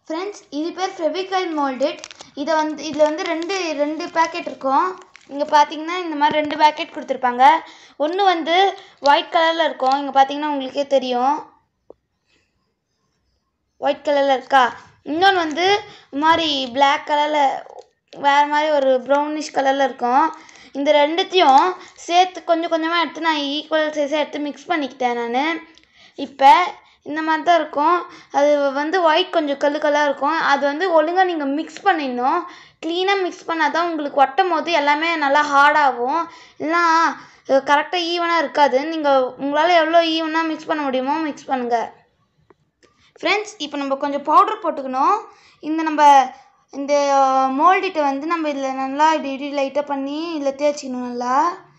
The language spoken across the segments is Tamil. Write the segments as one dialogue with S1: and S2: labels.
S1: ஃப்ரெண்ட்ஸ் இது பேர் ஃபெவிகால் மோல்டட் இதை வந்து இதில் வந்து ரெண்டு ரெண்டு பேக்கெட் இருக்கும் இங்கே பார்த்தீங்கன்னா இந்த மாதிரி ரெண்டு பேக்கெட் கொடுத்துருப்பாங்க ஒன்று வந்து ஒயிட் கலரில் இருக்கும் இங்கே பார்த்தீங்கன்னா உங்களுக்கே தெரியும் ஒயிட் கலரில் இருக்கா இன்னொன்று வந்து இந்த மாதிரி Black கலரில் வேறு மாதிரி ஒரு ப்ரௌனிஷ் கலரில் இருக்கும் இந்த ரெண்டுத்தையும் சேர்த்து கொஞ்சம் கொஞ்சமாக எடுத்து நான் ஈக்குவல் சைஸாக எடுத்து மிக்ஸ் பண்ணிக்கிட்டேன் நான் இப்போ இந்த மாதிரி தான் இருக்கும் அது வந்து ஒயிட் கொஞ்சம் கல்லு கல்லாக இருக்கும் அது வந்து ஒழுங்காக நீங்கள் மிக்ஸ் பண்ணிடணும் க்ளீனாக மிக்ஸ் பண்ணால் தான் உங்களுக்கு ஒட்டும் போது எல்லாமே நல்லா ஹார்டாகும் இல்லைனா கரெக்டாக ஈவனாக இருக்காது நீங்கள் உங்களால் எவ்வளோ ஈவனாக மிக்ஸ் பண்ண முடியுமோ மிக்ஸ் பண்ணுங்கள் ஃப்ரெண்ட்ஸ் இப்போ நம்ம கொஞ்சம் பவுடர் போட்டுக்கணும் இந்த நம்ம இந்த மோல்டிட்டை வந்து நம்ம இதில் நல்லா இப்படி இப்படி லைட்டாக பண்ணி இதில் தேய்ச்சிக்கணும் நல்லா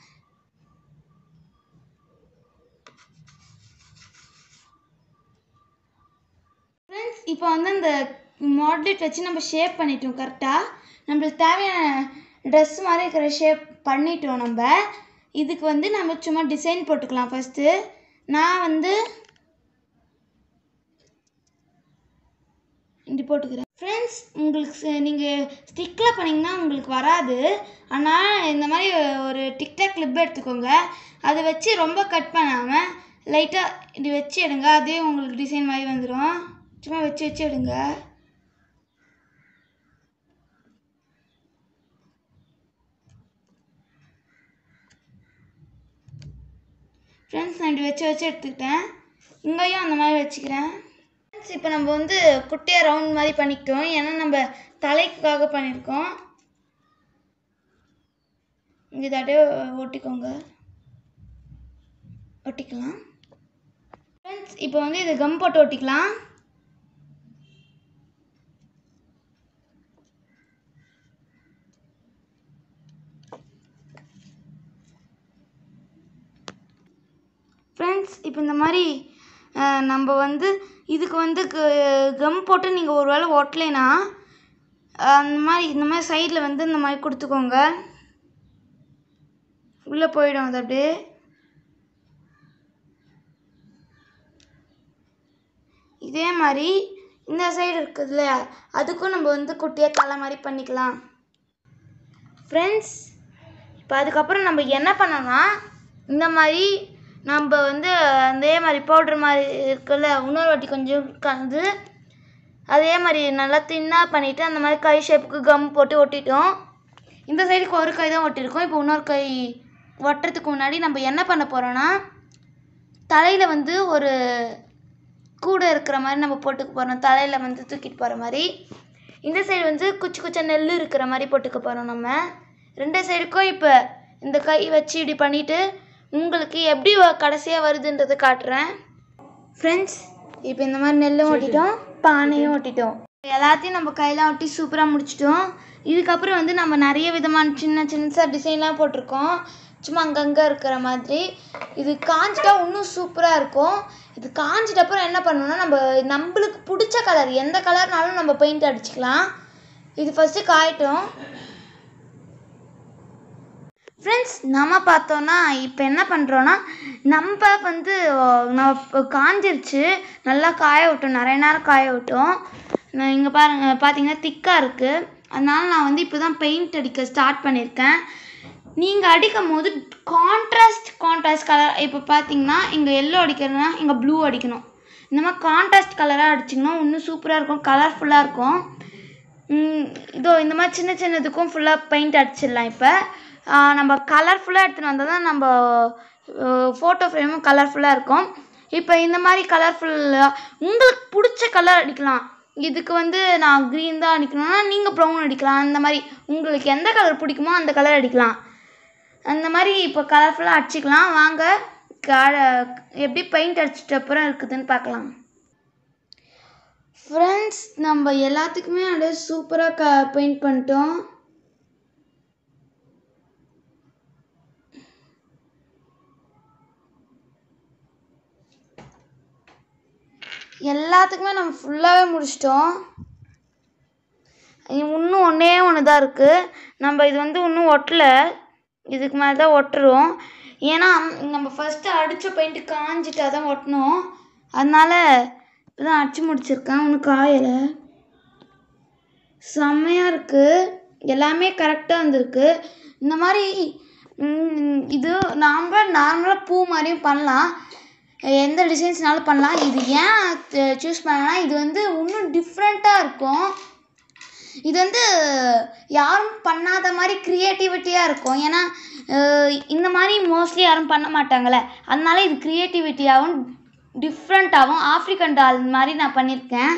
S1: ஃப்ரெண்ட்ஸ் இப்போ வந்து இந்த மாடலேட் வச்சு நம்ம ஷேப் பண்ணிட்டோம் கரெக்டாக நம்மளுக்கு தேவையான ட்ரெஸ் மாதிரி இருக்கிற ஷேப் பண்ணிட்டோம் நம்ம இதுக்கு வந்து நம்ம சும்மா டிசைன் போட்டுக்கலாம் ஃபஸ்ட்டு நான் வந்து இப்படி போட்டுக்கிறேன் ஃப்ரெண்ட்ஸ் உங்களுக்கு நீங்கள் ஸ்டிக்கில் பண்ணிங்கன்னா உங்களுக்கு வராது ஆனால் இந்த மாதிரி ஒரு டிக்டாக் கிளிப் எடுத்துக்கோங்க அதை வச்சு ரொம்ப கட் பண்ணாமல் லைட்டாக இப்படி வச்சு எடுங்க அதே உங்களுக்கு டிசைன் மாதிரி வந்துடும் சும்மா வச்சு வச்சு எடுங்க ஃப்ரெண்ட்ஸ் நான் இப்படி வச்சு வச்சு எடுத்துக்கிட்டேன் இங்கேயும் அந்த மாதிரி வச்சுக்கிறேன் ஃப்ரெண்ட்ஸ் இப்போ நம்ம வந்து குட்டியாக ரவுண்ட் மாதிரி பண்ணிக்கிட்டோம் ஏன்னா நம்ம தலைக்காக பண்ணியிருக்கோம் இங்கே இதை அப்படியே ஒட்டிக்கோங்க ஒட்டிக்கலாம் ஃப்ரெண்ட்ஸ் இப்போ வந்து இது கம் போட்டு ஒட்டிக்கலாம் ஃப்ரெண்ட்ஸ் இப்போ இந்த மாதிரி அஹ், நம்ம வந்து இதுக்கு வந்து கம் போட்டு நீங்கள் ஒரு வேளை ஒட்டலைன்னா அந்த மாதிரி இந்த மாதிரி சைடில் வந்து இந்த மாதிரி கொடுத்துக்கோங்க உள்ளே போயிடும் அது அப்படியே இதே மாதிரி இந்த சைடு இருக்குது இல்லையா அதுக்கும் நம்ம வந்து குட்டியாக தலை மாதிரி பண்ணிக்கலாம் ஃப்ரெண்ட்ஸ் இப்போ அதுக்கப்புறம் நம்ம என்ன பண்ணோம்னா இந்த மாதிரி நம்ம வந்து அதே மாதிரி பவுடர் மாதிரி இருக்குல்ல இன்னொரு வாட்டி கொஞ்சம் கலந்து அதே மாதிரி நல்லா தின்னாக பண்ணிவிட்டு அந்த மாதிரி கை ஷேப்புக்கு கம் போட்டு ஒட்டிட்டோம் இந்த சைடுக்கு ஒரு கை தான் ஒட்டியிருக்கோம் இப்போ இன்னொரு கை ஒட்டுறதுக்கு முன்னாடி நம்ம என்ன பண்ண போகிறோன்னா தலையில் வந்து ஒரு கூடை இருக்கிற மாதிரி நம்ம போட்டுக்க போகிறோம் தலையில் வந்து தூக்கிட்டு போகிற மாதிரி இந்த சைடு வந்து குச்சி குச்சா நெல் இருக்கிற மாதிரி போட்டுக்க போகிறோம் நம்ம ரெண்டு சைடுக்கும் இப்போ இந்த கை வச்சு இப்படி பண்ணிவிட்டு உங்களுக்கு எப்படி கடைசியாக வருதுன்றதை காட்டுறேன் ஃப்ரெண்ட்ஸ் இப்போ இந்த மாதிரி நெல்லும் ஒட்டிட்டோம் பானையும் ஒட்டிட்டோம் எல்லாத்தையும் நம்ம கையெல்லாம் ஒட்டி சூப்பராக முடிச்சிட்டோம் இதுக்கப்புறம் வந்து நம்ம நிறைய விதமான சின்ன சின்ன டிசைன்லாம் போட்டிருக்கோம் சும்மா அங்கங்கே இருக்கிற மாதிரி இது காஞ்சிட்டா இன்னும் சூப்பராக இருக்கும் இது காஞ்சிட்ட அப்புறம் என்ன பண்ணணும்னா நம்ம நம்மளுக்கு பிடிச்ச கலர் எந்த கலர்னாலும் நம்ம பெயிண்ட் அடிச்சுக்கலாம் இது ஃபஸ்ட்டு காயட்டும் ஃப்ரெண்ட்ஸ் நம்ம பார்த்தோன்னா இப்போ என்ன பண்ணுறோன்னா நம்ம வந்து நான் இப்போ காஞ்சிருச்சு நல்லா காய விட்டோம் நிறைய நேரம் காய விட்டோம் நான் இங்கே பாருங்க பார்த்தீங்கன்னா திக்காக இருக்குது அதனால நான் வந்து இப்போ தான் பெயிண்ட் அடிக்க ஸ்டார்ட் பண்ணியிருக்கேன் நீங்கள் அடிக்கும் போது கான்ட்ராஸ்ட் கான்ட்ராஸ்ட் கலர் இப்போ பார்த்தீங்கன்னா இங்கே எல்லோ அடிக்கிறதுனா இங்கே ப்ளூ அடிக்கணும் இந்த மாதிரி கான்ட்ராஸ்ட் கலராக அடிச்சிங்கன்னா இன்னும் சூப்பராக இருக்கும் கலர்ஃபுல்லாக இருக்கும் ம், இதோ இந்த மாதிரி சின்ன சின்னதுக்கும் ஃபுல்லாக பெயிண்ட் அடிச்சிடலாம் இப்போ நம்ம கலர்ஃபுல்லாக எடுத்துகிட்டு வந்தால் தான் நம்ம ஃபோட்டோ ஃப்ரேமும் கலர்ஃபுல்லாக இருக்கும் இப்போ இந்த மாதிரி கலர்ஃபுல்லாக உங்களுக்கு பிடிச்ச கலர் அடிக்கலாம் இதுக்கு வந்து நான் க்ரீன் தான் அடிக்கணும்னா நீங்கள் ப்ரௌன் அடிக்கலாம் அந்த மாதிரி உங்களுக்கு எந்த கலர் பிடிக்குமோ அந்த கலர் அடிக்கலாம் அந்த மாதிரி இப்போ கலர்ஃபுல்லாக அடிச்சுக்கலாம் வாங்க கா- எப்படி பெயிண்ட் அடிச்சிட்ட அப்புறம் இருக்குதுன்னு பார்க்கலாம் ஃப்ரெண்ட்ஸ் நம்ம எல்லாத்துக்குமே அப்படியே சூப்பராக க பெயிண்ட் பண்ணிட்டோம் எல்லாத்துக்குமே நம்ம ஃபுல்லாகவே முடிச்சிட்டோம் இன்னும் ஒன்றே ஒன்று தான் இருக்குது நம்ம இது வந்து இன்னும் ஒட்டலை இதுக்கு மேலே தான் ஒட்டுறோம் ஏன்னா நம்ம ஃபஸ்ட்டு அடித்த பெயிண்ட்டு காஞ்சிட்டா தான் ஒட்டணும் அதனால இப்போ தான் அடிச்சு முடிச்சிருக்கேன் ஒன்றும் காயலை செம்மையாக இருக்குது எல்லாமே கரெக்டாக வந்திருக்கு இந்த மாதிரி ம், இது நாம் நார்மலாக பூ மாதிரியும் பண்ணலாம் எந்த டிசைன்ஸ்னாலும் பண்ணலாம் இது ஏன் சூஸ் பண்ணேன்னா இது வந்து இன்னும் டிஃப்ரெண்ட்டாக இருக்கும் இது வந்து யாரும் பண்ணாத மாதிரி க்ரியேட்டிவிட்டியாக இருக்கும் ஏன்னா அஹ், இந்த மாதிரி மோஸ்ட்லி யாரும் பண்ண மாட்டாங்கல்ல அதனால இது க்ரியேட்டிவிட்டியாகவும் டிஃப்ரெண்ட்டாகவும் ஆஃப்ரிக்கன் டால் மாதிரி நான் பண்ணியிருக்கேன்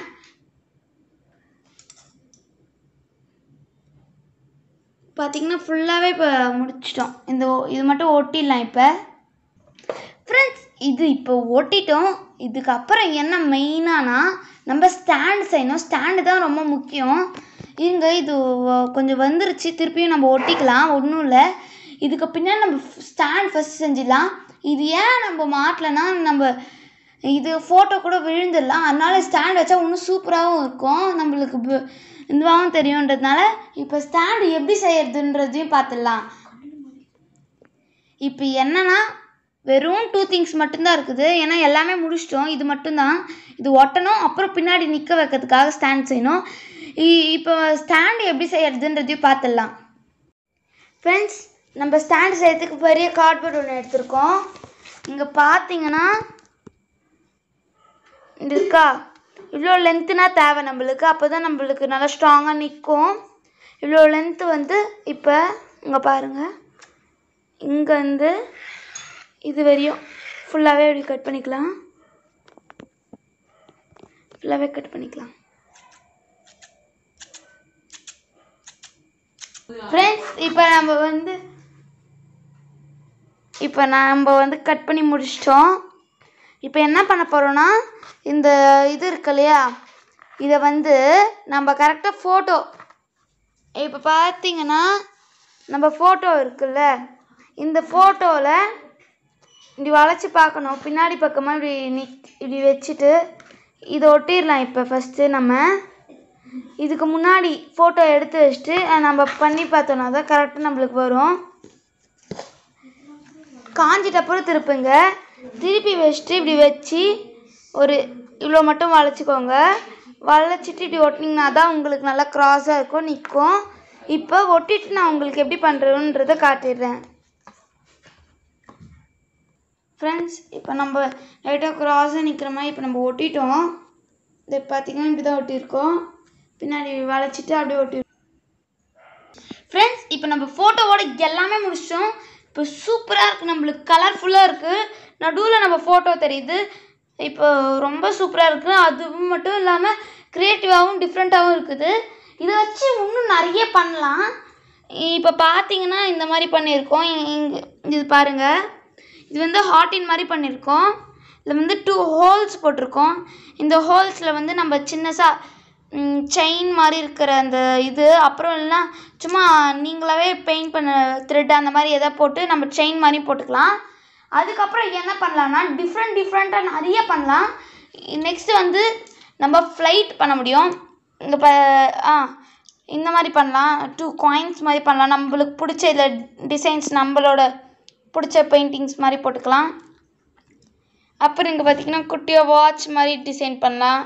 S1: பார்த்தீங்கன்னா ஃபுல்லாகவே இப்போ முடிச்சிட்டோம் இந்த ஒ- இது மட்டும் ஒட்டிடலாம் இப்போ ஃப்ரெண்ட்ஸ் இது இப்போ ஒட்டிட்டோம் இதுக்கப்புறம் என்ன மெயினானா நம்ம ஸ்டாண்ட் செய்யணும் ஸ்டாண்டு தான் ரொம்ப முக்கியம் இருங்க இது வ- கொஞ்சம் வந்துருச்சு திருப்பியும் நம்ம ஒட்டிக்கலாம் ஒன்றும் இல்லை இதுக்கு பின்னாடி நம்ம ஸ்டாண்ட் ஃபஸ்ட் செஞ்சிடலாம் இது ஏன் நம்ம மாட்டலன்னா நம்ம இது ஃபோட்டோ கூட விழுந்துடலாம் அதனால ஸ்டாண்ட் வச்சா இன்னும் சூப்பராகவும் இருக்கும் நம்மளுக்கு ப- இதுவாகவும் தெரியுன்றதுனால இப்போ ஸ்டாண்டு எப்படி செய்யறதுன்றதையும் பார்த்துடலாம் இப்போ என்னன்னா வெறும் டூ திங்ஸ் மட்டும்தான் இருக்குது ஏன்னா எல்லாமே முடிச்சிட்டோம் இது மட்டும்தான் இது ஒட்டணும் அப்புறம் பின்னாடி நிற்க வைக்கிறதுக்காக ஸ்டாண்ட் செய்யணும் இ- இப்போ ஸ்டாண்டு எப்படி செய்யறதுன்றதையும் பார்த்துடலாம் ஃப்ரெண்ட்ஸ் நம்ம ஸ்டாண்ட் செய்யறதுக்கு பெரிய கார்ட்போர்ட் ஒன்று எடுத்திருக்கோம் இங்கே பார்த்தீங்கன்னா இது இருக்கா இவ்வளோ லென்த்துனா தேவை நம்மளுக்கு அப்போ தான் நம்மளுக்கு நல்லா ஸ்ட்ராங்காக நிற்கும் இவ்வளோ லென்த்து வந்து இப்போ இங்கே பாருங்கள் இங்கேருந்து இது வரையும் ஃபுல்லாகவே இப்படி கட் பண்ணிக்கலாம் ஃபுல்லாகவே கட் பண்ணிக்கலாம் ஃப்ரெண்ட்ஸ் இப்போ நம்ம வந்து இப்போ நம்ம வந்து கட் பண்ணி முடிச்சிட்டோம் இப்போ என்ன பண்ண போகிறோன்னா இந்த இது இருக்கு இல்லையா இதை வந்து நம்ம கரெக்டாக ஃபோட்டோ இப்போ பார்த்தீங்கன்னா நம்ம ஃபோட்டோ இருக்குல்ல இந்த ஃபோட்டோவில் இப்படி வளைச்சி பார்க்கணும் பின்னாடி பக்கமாக இப்படி நிக் இப்படி வச்சுட்டு இதை ஒட்டிடலாம் இப்போ ஃபஸ்ட்டு நம்ம இதுக்கு முன்னாடி ஃபோட்டோ எடுத்து வச்சுட்டு அஹ், நம்ம பண்ணி பார்த்தோன்னா தான் கரெக்டாக நம்மளுக்கு வரும் காஞ்சிட்ட அப்புறம் திருப்புங்க திருப்பி வச்சுட்டு இப்படி வச்சு ஒரு இவ்வளோ மட்டும் வளைச்சிக்கோங்க வளைச்சிட்டு இப்படி ஒட்டினீங்கன்னா தான் உங்களுக்கு நல்லா க்ராஸாக இருக்கும் நிற்கும் இப்போ ஒட்டிட்டு நான் உங்களுக்கு எப்படி பண்ணுறதுன்றதை காட்டிடுறேன் ஃப்ரெண்ட்ஸ் இப்போ நம்ம லைட்டாக க்ராஸாக நிற்கிற மாதிரி இப்போ நம்ம ஒட்டிட்டோம் இது பார்த்தீங்கன்னா இப்படி தான் ஒட்டியிருக்கோம் பின்னாடி வளைச்சிட்டு அப்படியே ஒட்டி ஃப்ரெண்ட்ஸ் இப்போ நம்ம ஃபோட்டோவோட எல்லாமே முடிச்சிட்டோம் இப்போ சூப்பராக இருக்குது நம்மளுக்கு கலர்ஃபுல்லாக இருக்குது நடுவில் நம்ம ஃபோட்டோ தெரியுது இப்போ ரொம்ப சூப்பராக இருக்குது அது மட்டும் இல்லாமல் க்ரியேட்டிவாகவும் டிஃப்ரெண்ட்டாகவும் இருக்குது இதை வச்சு இன்னும் நிறைய பண்ணலாம் இப்போ பார்த்தீங்கன்னா இந்த மாதிரி பண்ணியிருக்கோம் இங்கே இது பாருங்கள் இது வந்து ஹாட்டின் மாதிரி பண்ணியிருக்கோம் இதில் வந்து டூ ஹோல்ஸ் போட்டிருக்கோம் இந்த ஹோல்ஸில் வந்து நம்ம சின்னசாக செயின் மாதிரி இருக்கிற அந்த இது அப்புறம் இல்லைனா சும்மா நீங்களாவே பெயிண்ட் பண்ண த்ரெட் அந்த மாதிரி எதாவது போட்டு நம்ம செயின் மாதிரி போட்டுக்கலாம் அதுக்கப்புறம் என்ன பண்ணலாம்னா டிஃப்ரெண்ட் டிஃப்ரெண்ட்டாக நிறைய பண்ணலாம் நெக்ஸ்ட்டு வந்து நம்ம ஃப்ளைட் பண்ண முடியும் இங்கே இப்போ ஆ இந்த மாதிரி பண்ணலாம் டூ காயின்ஸ் மாதிரி பண்ணலாம் நம்மளுக்கு பிடிச்ச இதில் டிசைன்ஸ் நம்மளோட பிடிச்ச பெயிண்டிங்ஸ் மாதிரி போட்டுக்கலாம் அப்புறம் இங்கே பார்த்தீங்கன்னா குட்டியாக வாட்ச் மாதிரி டிசைன் பண்ணலாம்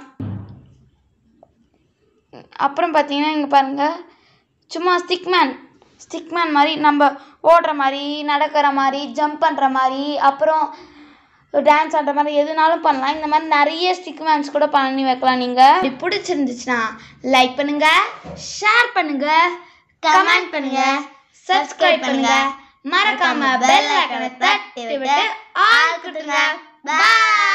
S1: அப்புறம் பார்த்தீங்கன்னா இங்கே பாருங்கள் சும்மா ஸ்டிக்மேன் ஸ்டிக்மேன் மாதிரி நம்ம ஓடுற மாதிரி நடக்கிற மாதிரி ஜம்ப் பண்ணுற மாதிரி அப்புறம் டான்ஸ் ஆடுற மாதிரி எதுனாலும் பண்ணலாம் இந்த மாதிரி நிறைய ஸ்டிக்மேன்ஸ் கூட பண்ணி வைக்கலாம் நீங்கள் இப்படி பிடிச்சிருந்துச்சுன்னா லைக் பண்ணுங்க ஷேர் பண்ணுங்க கமெண்ட் பண்ணுங்க சப்ஸ்கிரைப் பண்ணுங்க மறக்காம பெல் ஐக்கனை தட்டி விட்டு ஆல் கொடுங்க பாய்